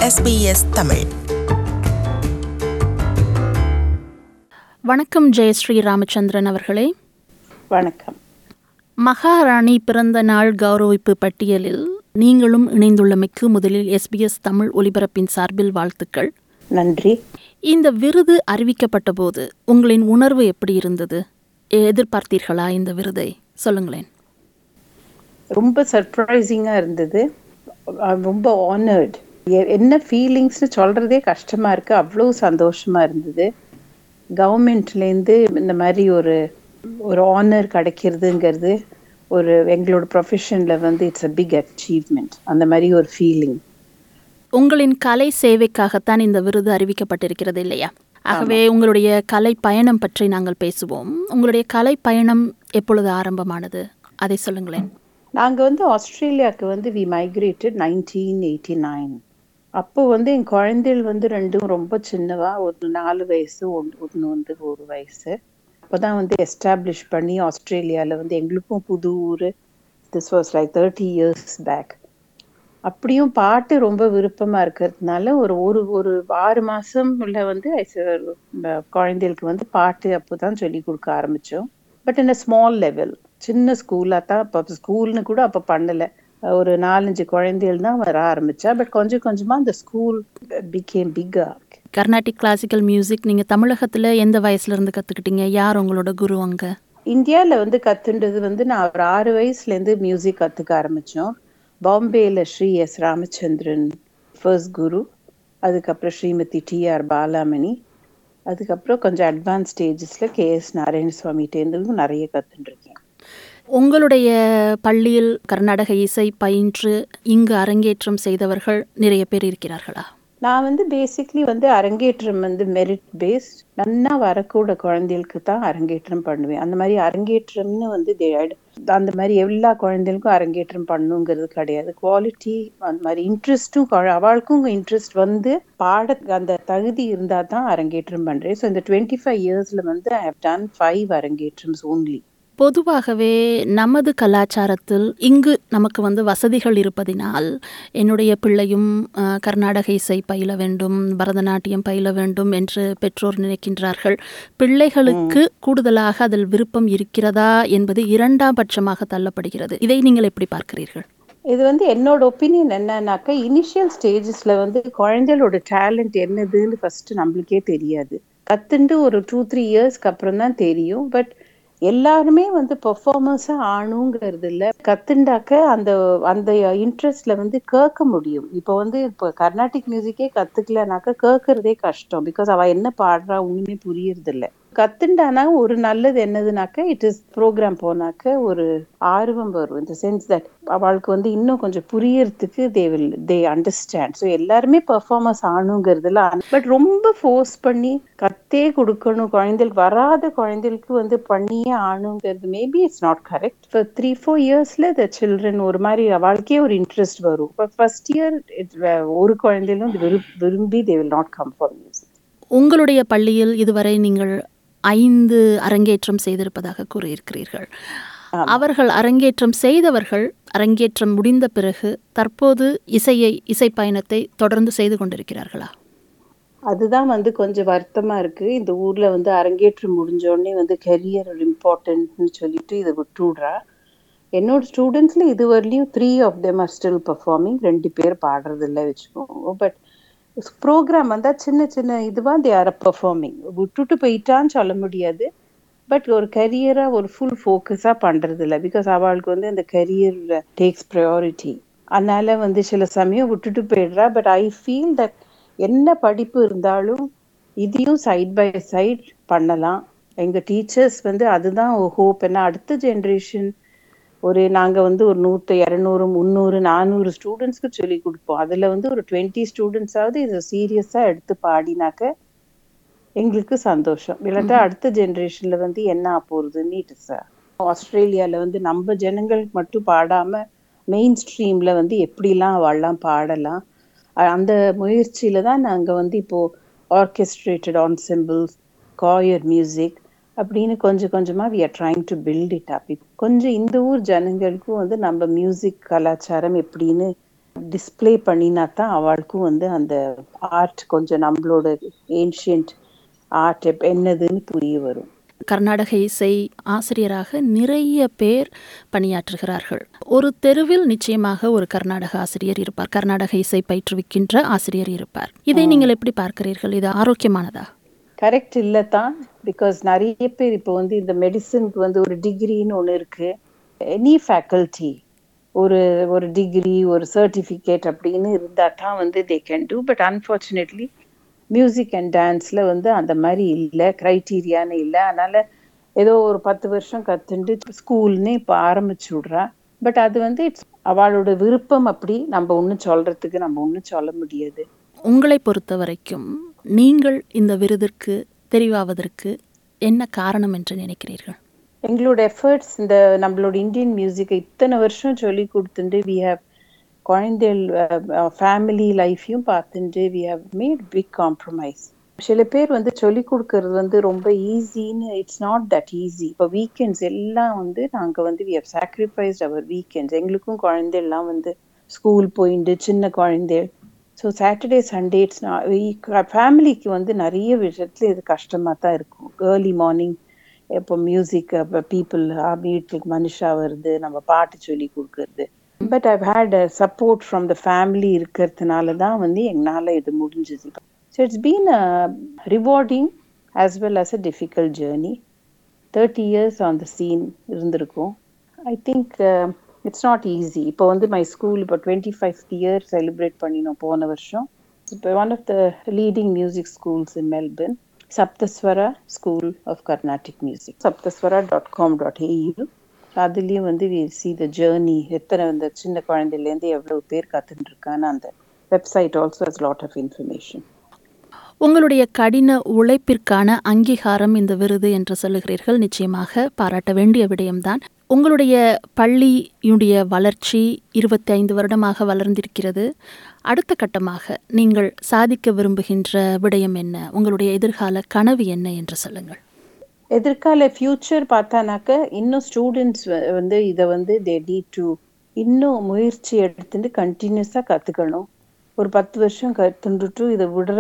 SBS Tamil வணக்கம் ஜெயஸ்ரீ ராமச்சந்திரன் அவர்களே வணக்கம் மகாராணி பிறந்த நாள் கௌரவிப்பு பட்டியலில் நீங்களும் இணைந்துள்ளமைக்கு முதலில் எஸ்பிஎஸ் தமிழ் ஒலிபரப்பின் சார்பில் வாழ்த்துக்கள் நன்றி இந்த விருது அறிவிக்கப்பட்ட போது உங்களின் உணர்வு எப்படி இருந்தது எதிர்பார்த்தீர்களா இந்த விருதை சொல்லுங்களேன் ரொம்ப சர்ப்ரைசிங்காக இருந்தது அஹ் ரொம்ப ஆனர்ட் என்ன ஃபீலிங்ஸ்னு சொல்கிறதே கஷ்டமாக இருக்குது அவ்வளோ சந்தோஷமாக இருந்தது கவர்மெண்ட்லேருந்து இந்த மாதிரி ஒரு ஒரு ஆனர் கிடைக்கிறதுங்கிறது ஒரு எங்களோட ப்ரொஃபஷனில் வந்து இட்ஸ் அ பிக் அச்சீவ்மெண்ட் அந்த மாதிரி ஒரு ஃபீலிங் உங்களின் கலை சேவைக்காகத்தான் இந்த விருது அறிவிக்கப்பட்டிருக்கிறது இல்லையா ஆகவே உங்களுடைய கலை பயணம் பற்றி நாங்கள் பேசுவோம் உங்களுடைய கலை பயணம் எப்பொழுது ஆரம்பமானது அதை சொல்லுங்களேன் நாங்கள் வந்து ஆஸ்திரேலியாவுக்கு வந்து we migrated nineteen eighty nine அப்போ வந்து என் குழந்தைகள் வந்து ரெண்டும் ரொம்ப சின்னவா ஒரு நாலு வயசு ஒன்று ஒன்று வந்து ஒரு வயசு அப்போ தான் வந்து எஸ்டாப்ளிஷ் பண்ணி ஆஸ்திரேலியாவில் வந்து எங்களுக்கும் புது ஊர் this was like thirty years back அப்படியும் பாட்டு ரொம்ப விருப்பமாக இருக்கிறதுனால ஒரு ஒரு ஒரு ஆறு மாதம் உள்ள வந்து I said, ப- குழந்தைகளுக்கு வந்து பாட்டு அப்போ தான் சொல்லி கொடுக்க ஆரம்பித்தோம் but in a small level சின்ன ஸ்கூலாக தான் அப்போ ஸ்கூல்னு கூட அப்போ பண்ணலை ஒரு நாலஞ்சு குழந்தைகள் தான் வர ஆரம்பிச்சா பட் கொஞ்சம் கொஞ்சமாக அந்த ஸ்கூல் பிகேம் பிக்கா கர்நாடிக் கிளாசிக்கல் மியூசிக் நீங்கள் தமிழகத்தில் எந்த வயசுலேருந்து கற்றுக்கிட்டீங்க யார் உங்களோட குரு அங்கே இந்தியாவில் வந்து கத்துன்றது வந்து நான் ஒரு ஆறு வயசுலேருந்து மியூசிக் கற்றுக்க ஆரம்பித்தோம் பாம்பேயில் ஸ்ரீ எஸ் ராமச்சந்திரன் ஃபர்ஸ்ட் குரு அதுக்கப்புறம் ஸ்ரீமதி டிஆர் பாலாமணி அதுக்கப்புறம் கொஞ்சம் அட்வான்ஸ் ஸ்டேஜஸில் கேஎஸ் நாராயணசுவாமிகிட்டேருந்தும் நிறைய கற்றுட்டுருக்கேன் உங்களுடைய பள்ளியில் கர்நாடக இசை பயின்று இங்கு அரங்கேற்றம் செய்தவர்கள் நிறைய பேர் இருக்கிறார்களா நான் வந்து பேசிக்லி வந்து அரங்கேற்றம் வந்து மெரிட் பேஸ்ட் நன்னா வரக்கூட குழந்தைகளுக்கு தான் அரங்கேற்றம் பண்ணுவேன் அந்த மாதிரி அரங்கேற்றம்னு வந்து they had- அந்த மாதிரி எல்லா குழந்தைகளுக்கும் அரங்கேற்றம் பண்ணுங்கிறது கிடையாது குவாலிட்டி அந்த மாதிரி இன்ட்ரெஸ்ட்டும் அவளுக்கும் இன்ட்ரெஸ்ட் வந்து பாட அந்த தகுதி இருந்தால் தான் அரங்கேற்றம் பண்ணுறேன் ஸோ இந்த டுவெண்ட்டி ஃபைவ் இயர்ஸில் வந்து ஐ ஹவ் டன் ஃபைவ் அரங்கேற்றம்ஸ் ஓன்லி பொதுவாகவே நமது கலாச்சாரத்தில் இங்கு நமக்கு வந்து வசதிகள் இருப்பதினால் என்னுடைய பிள்ளையும் அஹ், கர்நாடக இசை பயில வேண்டும் பரதநாட்டியம் பயில வேண்டும் என்று பெற்றோர் நினைக்கின்றார்கள் பிள்ளைகளுக்கு கூடுதலாக அதில் விருப்பம் இருக்கிறதா என்பது இரண்டாம் பட்சமாக தள்ளப்படுகிறது இதை நீங்கள் எப்படி பார்க்கிறீர்கள் இது வந்து என்னோட ஒப்பீனியன் என்னன்னாக்கா இனிஷியல் ஸ்டேஜஸ்ல வந்து குழந்தைகளோட டேலண்ட் என்னதுன்னு ஃபர்ஸ்ட் நம்மளுக்கே தெரியாது கத்துண்டு ஒரு டூ த்ரீ இயர்ஸ்க்கு அப்புறம் தான் தெரியும் பட் எல்லாருமே வந்து பெர்ஃபார்மன்ஸா ஆணுங்கிறது இல்ல கத்துண்டாக்க அந்த அந்த இன்ட்ரெஸ்ட்ல வந்து கேட்க முடியும் இப்போ வந்து இப்போ கர்நாடிக் மியூசிக்கே கத்துக்கலனாக்கா கேட்கறதே கஷ்டம் பிகாஸ் அவ என்ன பாடுறா ஒண்ணுமே புரியறது இல்ல கத்துண்டானா ஒரு நல்லது என்னதுனாக்க இட் இஸ் ப்ரோக்ராம் போனாக்க ஒரு ஆர்வம் வரும் இந்த சென்ஸ் தட் அவளுக்கு வந்து இன்னும் கொஞ்சம் புரியறதுக்கு they will they understand so எல்லாருமே பெர்ஃபார்மன்ஸ் ஆணுங்கிறதுல பட் ரொம்ப ஃபோர்ஸ் பண்ணி கத்தே கொடுக்கணும் குழந்தைகளுக்கு வராத குழந்தைகளுக்கு வந்து பண்ணியே ஆணுங்கிறது மேபி இட்ஸ் நாட் கரெக்ட் இப்போ த்ரீ ஃபோர் இயர்ஸ்ல த சில்ட்ரன் ஒரு மாதிரி அவளுக்கே ஒரு இன்ட்ரெஸ்ட் வரும் இப்போ ஃபர்ஸ்ட் இயர் ஒரு குழந்தைகளும் விரும்பி விரும்பி they will not come for music உங்களுடைய பள்ளியில் இதுவரை நீங்கள் ஐந்து அரங்கேற்றம் செய்திருப்பதாக கூறியிருக்கிறீர்கள் அவர்கள் அரங்கேற்றம் செய்தவர்கள் அரங்கேற்றம் முடிந்த பிறகு தற்போது இசையை இசை பயணத்தை தொடர்ந்து செய்து கொண்டிருக்கிறார்களா அதுதான் வந்து கொஞ்சம் வருத்தமா இருக்கு இந்த ஊர்ல வந்து அரங்கேற்றம் முடிஞ்ச உடனே வந்து கெரியர் இம்பார்ட்டன்ட்னு சொல்லிட்டு இதை விட்டுடுறா என்னோட ஸ்டூடெண்ட்ஸ்ல இது வரலையும் three of them are still performing ரெண்டு பேர் பாடுறது இல்லை வச்சுக்கோங்க பட் ப்ரோக்ராம் வந்தா சின்ன சின்ன இதுவா தே ஆர் பர்ஃபார்மிங் விட்டுட்டு போயிட்டான்னு சொல்ல முடியாது பட் ஒரு கரியரா ஒரு ஃபுல் ஃபோக்கஸா பண்றது இல்லை பிகாஸ் அவளுக்கு வந்து அந்த கரியர் டேக்ஸ் ப்ரையாரிட்டி அதனால வந்து சில சமயம் விட்டுட்டு போயிடுறா பட் ஐ ஃபீல் தட் என்ன படிப்பு இருந்தாலும் இதையும் சைட் பை சைட் பண்ணலாம் எங்க டீச்சர்ஸ் வந்து அதுதான் ஹோப் என்ன அடுத்த ஜென்ரேஷன் ஒரு நாங்க வந்து ஒரு நூற்று இரநூறு முந்நூறு நானூறு ஸ்டூடெண்ட்ஸ்க்கு சொல்லி கொடுப்போம் அதுல வந்து ஒரு டுவெண்ட்டி ஸ்டூடெண்ட்ஸாவது இதை சீரியஸா எடுத்து பாடினாக்க எங்களுக்கு சந்தோஷம் இல்லாட்டா அடுத்த ஜென்ரேஷன்ல வந்து என்ன போறதுன்னு இட்ஸ் ஆஸ்திரேலியால வந்து நம்ம ஜனங்கள் மட்டும் பாடாம மெயின் ஸ்ட்ரீம்ல வந்து எப்படிலாம் அவள்லாம் பாடலாம் அ- அந்த முயற்சியில தான் நாங்க வந்து இப்போ ஆர்கெஸ்ட்ரேட்டட் ensembles காயர் மியூசிக் அப்படின்னு கொஞ்சம் கொஞ்சமா we are trying to build it up இப்போ கொஞ்சம் இந்த ஊர் ஜனங்களுக்கும் வந்து நம்ம மியூசிக் கலாச்சாரம் எப்படின்னு டிஸ்ப்ளே பண்ணினா தான் அவளுக்கும் வந்து அந்த ஆர்ட் கொஞ்சம் நம்மளோட ஏன்ஷியன்ட் ஆர்ட் என்னதுன்னு புரிய வரும் கர்நாடக இசை ஆசிரியராக நிறைய பேர் பணியாற்றுகிறார்கள் ஒரு தெருவில் நிச்சயமாக ஒரு கர்நாடக ஆசிரியர் இருப்பார் கர்நாடக இசை பயிற்றுவிக்கின்ற ஆசிரியர் இருப்பார் இதை நீங்கள் எப்படி பார்க்கிறீர்கள் இது ஆரோக்கியமானதா கரெக்ட் இல்லை தான் பிகாஸ் நிறைய பேர் இப்போ வந்து இந்த மெடிசனுக்கு வந்து ஒரு டிகிரின்னு ஒன்று இருக்கு எனி ஃபேக்கல்ட்டி ஒரு ஒரு டிகிரி ஒரு சர்டிஃபிகேட் அப்படின்னு இருந்தால் தான் வந்து they can do but unfortunately music and டான்ஸில் வந்து அந்த மாதிரி இல்லை க்ரைட்டீரியான்னு இல்லை அதனால் ஏதோ ஒரு பத்து வருஷம் கற்றுண்டு ஸ்கூல்னு இப்போ ஆரம்பிச்சு விட்றா பட் அது வந்து இட்ஸ் அவளோட விருப்பம் அப்படி நம்ம ஒன்றும் சொல்கிறதுக்கு நம்ம ஒன்றும் சொல்ல முடியாது உங்களை பொறுத்த வரைக்கும் நீங்கள் இந்த விருதிற்கு தெரிவாவதற்கு என்ன காரணம் என்று நினைக்கிறீர்கள் எங்களோட எஃபர்ட்ஸ் இந்த நம்மளோட இந்தியன் மியூசிக்கை இத்தனை வருஷம் சொல்லி கொடுத்துட்டு வி ஹவ் குழந்தைகள் ஃபேமிலி லைஃப்பையும் பார்த்துட்டு we have made big compromise சில பேர் வந்து சொல்லி கொடுக்கறது வந்து ரொம்ப ஈஸின்னு இட்ஸ் நாட் தட் ஈஸி இப்போ வீக்கெண்ட்ஸ் எல்லாம் வந்து நாங்கள் வந்து we have sacrificed our weekends எங்களுக்கும் குழந்தைலாம் வந்து ஸ்கூல் போயிட்டு சின்ன குழந்தைகள் ஸோ சாட்டர்டே சண்டே இட்ஸ் ஃபேமிலிக்கு வந்து நிறைய விஷயத்துல இது கஷ்டமாக தான் இருக்கும் ஏர்லி மார்னிங் இப்போ மியூசிக் இப்போ பீப்புள் வீட்டுக்கு மனுஷா வருது நம்ம பாட்டு சொல்லி கொடுக்கறது but I've had support from the family இருக்கிறதுனால தான் வந்து எங்களால் இது முடிஞ்சது so it's been rewarding as well as a difficult journey thirty years on the scene இருந்திருக்கும் I think it's not easy இப்போ வந்து மை ஸ்கூல் இப்போ டுவெண்ட்டி ஃபைவ் இயர் செலிப்ரேட் பண்ணினோம் போன வருஷம் இப்போ one of the leading music schools in Melbourne Saptaswara school of Carnatic music Saptaswara dot com dot AU அதுலேயும் வந்து வி சி த ஜேர்னி எத்தனை இந்த சின்ன குழந்தையிலேருந்து எவ்வளோ பேர் கற்றுட்டு இருக்கான்னு அந்த website also has lot of information உங்களுடைய கடின உழைப்பிற்கான அங்கீகாரம் இந்த விருது என்று சொல்லுகிறீர்கள் நிச்சயமாக பாராட்ட வேண்டிய விடயம்தான் உங்களுடைய பள்ளியுடைய வளர்ச்சி இருபத்தி ஐந்து வருடமாக வளர்ந்திருக்கிறது அடுத்த கட்டமாக நீங்கள் சாதிக்க விரும்புகின்ற விடயம் என்ன உங்களுடைய எதிர்கால கனவு என்ன என்று சொல்லுங்கள் எதிர்கால ஃபியூச்சர் பார்த்தானாக்க இன்னும் ஸ்டூடெண்ட்ஸ் வந்து இதை வந்து தே நீட் டு இன்னும் முயற்சி எடுத்துட்டு கண்டினியூஸாக கற்றுக்கணும் ஒரு பத்து வருஷம் கற்றுட்டு இதை விடுற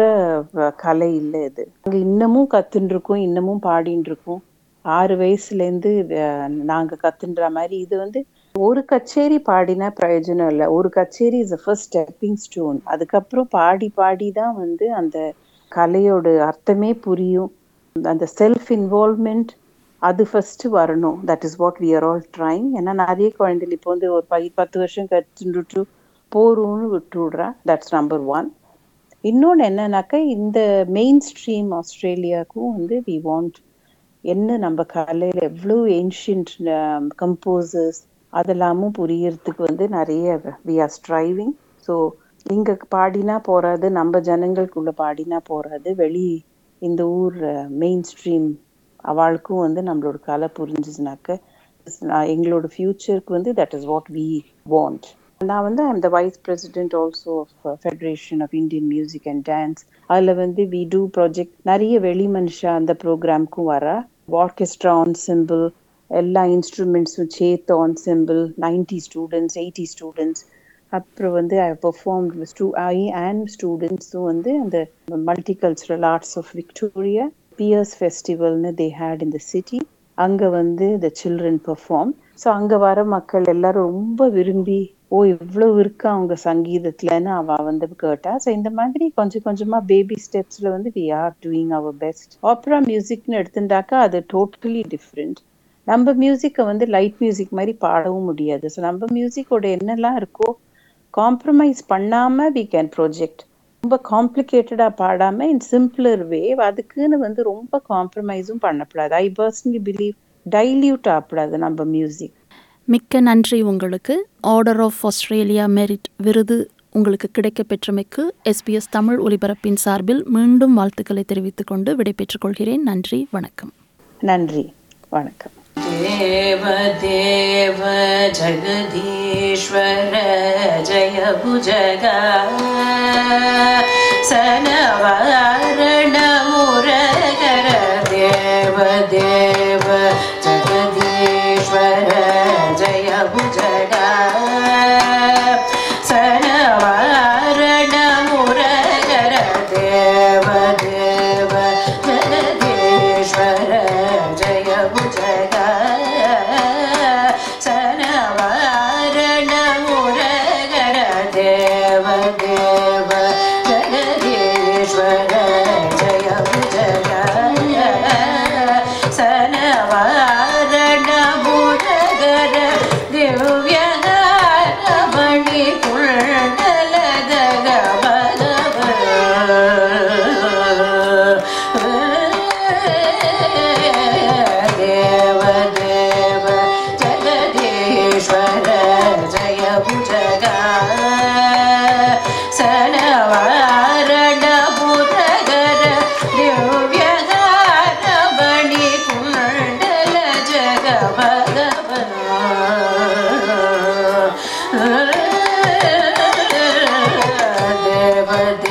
கலை இல்லை இது நாங்கள் இன்னமும் கற்றுருக்கோம் இன்னமும் பாடின்னு இருக்கோம் ஆறு வயசுலேருந்து நாங்கள் கற்றுன்ற மாதிரி இது வந்து ஒரு கச்சேரி பாடினா பிரயோஜனம் இல்லை ஒரு கச்சேரி is a first stepping stone அதுக்கப்புறம் பாடி பாடி தான் வந்து அந்த கலையோட அர்த்தமே புரியும் அந்த செல்ஃப் இன்வால்மெண்ட் அது ஃபர்ஸ்ட் வரணும் that is what we are all trying ஏன்னா நிறைய குழந்தைகள் இப்போ வந்து ஒரு பை பத்து வருஷம் கற்றுட்டு போரும்னு விட்டு விடுறா தட்ஸ் நம்பர் ஒன் இன்னொன்று என்னன்னாக்கா இந்த மெயின் ஸ்ட்ரீம் ஆஸ்திரேலியாவுக்கும் வந்து வி வாண்ட் என்ன நம்ம கலையில் எவ்வளோ ஏன்ஷியன்ட் கம்போசர்ஸ் அதெல்லாமும் புரியறதுக்கு வந்து நிறைய வி ஆர் ஸ்ட்ரைவிங் ஸோ இங்கே பாடினா போறாது நம்ம ஜனங்களுக்குள்ள பாடினா போறாது வெளி இந்த ஊர் மெயின் ஸ்ட்ரீம் அவளுக்கும் வந்து நம்மளோட கலை புரிஞ்சுச்சுனாக்க எங்களோட ஃபியூச்சருக்கு வந்து that is what we want நான் வந்து I'm the vice president also of federation of Indian music and dance அதில் வந்து வி டூ ப்ராஜெக்ட் நிறைய வெளி மனுஷா அந்த ப்ரோக்ராம்க்கும் வரா ஆர்கெஸ்ட்ரா ஆன்சிம்பிள் எல்லா இன்ஸ்ட்ருமெண்ட்ஸும் சேர்த்து ensemble ninety students eighty students அப்புறம் வந்து ஐ பெர்ஃபார்ம் ஸ்டூ ஐ அண்ட் ஸ்டூடெண்ட்ஸும் வந்து அந்த multicultural arts of Victoria piers ஃபெஸ்டிவல்னு they had in the city அங்கே வந்து த சில்ட்ரன் பெர்ஃபார்ம் ஸோ அங்கே வர மக்கள் எல்லாரும் ரொம்ப விரும்பி ஓ இவ்வளவு இருக்கா அவங்க சங்கீதத்துலன்னு அவ வந்து கேட்டா ஸோ இந்த மாதிரி கொஞ்சம் கொஞ்சமா பேபி ஸ்டெப்ஸ்ல வந்து we are doing our best opera மியூசிக்னு எடுத்துட்டாக்கா அது டோட்டலி டிஃப்ரெண்ட் நம்ம மியூசிக்கை வந்து லைட் மியூசிக் மாதிரி பாடவும் முடியாது ஸோ நம்ம மியூசிக்கோட என்னெல்லாம் இருக்கோ காம்ப்ரமைஸ் பண்ணாம வி கேன் ப்ரொஜெக்ட் ரொம்ப காம்ப்ளிகேட்டடா பாடாம இன் சிம்பிளர் வே அதுக்குன்னு வந்து ரொம்ப காம்ப்ரமைஸும் பண்ணக்கூடாது ஐ பர்சனலி பிலீவ் டைல்யூட் ஆகக்கூடாது நம்ம மியூசிக் மிக்க நன்றி உங்களுக்கு ஆர்டர் ஆஃப் ஆஸ்திரேலியா மெரிட் விருது உங்களுக்கு கிடைக்க பெற்றமைக்கு எஸ்பிஎஸ் தமிழ் ஒலிபரப்பின் சார்பில் மீண்டும் வாழ்த்துக்களை தெரிவித்துக் கொண்டு விடைபெற்றுக் கொள்கிறேன் நன்றி வணக்கம் நன்றி வணக்கம் देव देव जगदीश्वर जय भुजगा सनवारणमुरगर देव देव जगदीश्वर जय भुजगा सनवारणमुरगर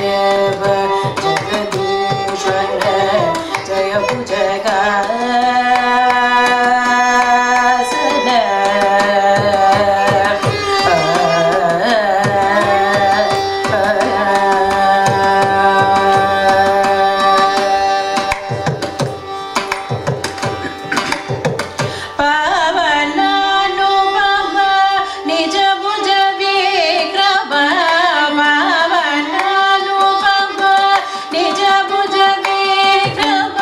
देव जगदीश्वर जय भुजगासन पावनानुपम निज भुज विक्रम पावनानुपम निज भुज विक्रम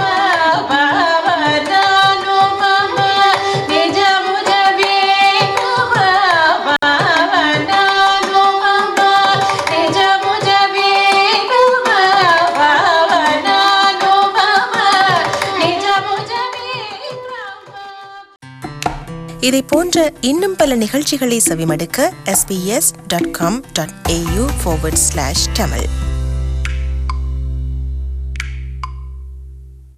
पावनानुपम निज भुज विक्रम पावनानुपम निज भुज विक्रम पावनानुपम निज भुज विक्रम இதை போன்ற இன்னும் பல நிகழ்ச்சிகளை செவிமடுக்க sbs.com.au forward slash tamil